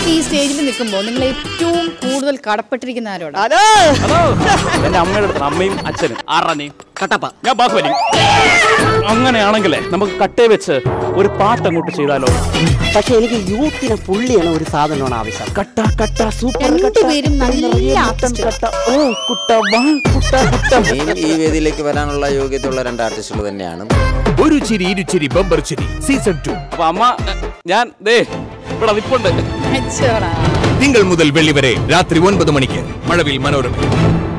ഈ സ്റ്റേജിൽ നിൽക്കുമ്പോൾ നിങ്ങൾ ഏറ്റവും കൂടുതൽ കടപ്പെട്ടിരിക്കുന്ന ആരോടാ ഹലോ ഹലോ എന്റെ അമ്മയുടെ അടുത്ത് അമ്മയും അച്ഛനും ആറാ നീ കട്ടപ്പ ഞാൻ ബാഹുബലി അങ്ങനെയാണെങ്കിലേ നമുക്ക് കട്ടേ വെച്ച് ഒരു പാട്ട് അങ്ങോട്ട് ചെയ്താലോ പക്ഷെ എനിക്ക് യൂത്തിനെ പുള്ളിയാണ് ഒരു സാധനമാണ് ആവശ്യം കട്ട കട്ട സൂപ്പർ രണ്ടുപേരും നല്ല ആർട്ടിസ്റ്റ് കട്ട ഓ കുട്ട വാ കുട്ട കുട്ട ഇനിയും ഈ വേദിയിലേക്ക് വരാനുള്ള യോഗ്യതയുള്ള രണ്ട് ആർട്ടിസ്റ്റുകൾ തന്നെയാണ് ഒരു ചിരി ഇരുചിരി ബമ്പർ ചിരി സീസൺ ടു അപ്പൊ അമ്മ ഞാൻ ദേ ഇവിടെ നിപ്പുണ്ട് അച്ചോടാ തിങ്കൾ മുതൽ വെള്ളി വരെ രാത്രി ഒൻപത് മണിക്ക് മഴവിൽ മനോരമ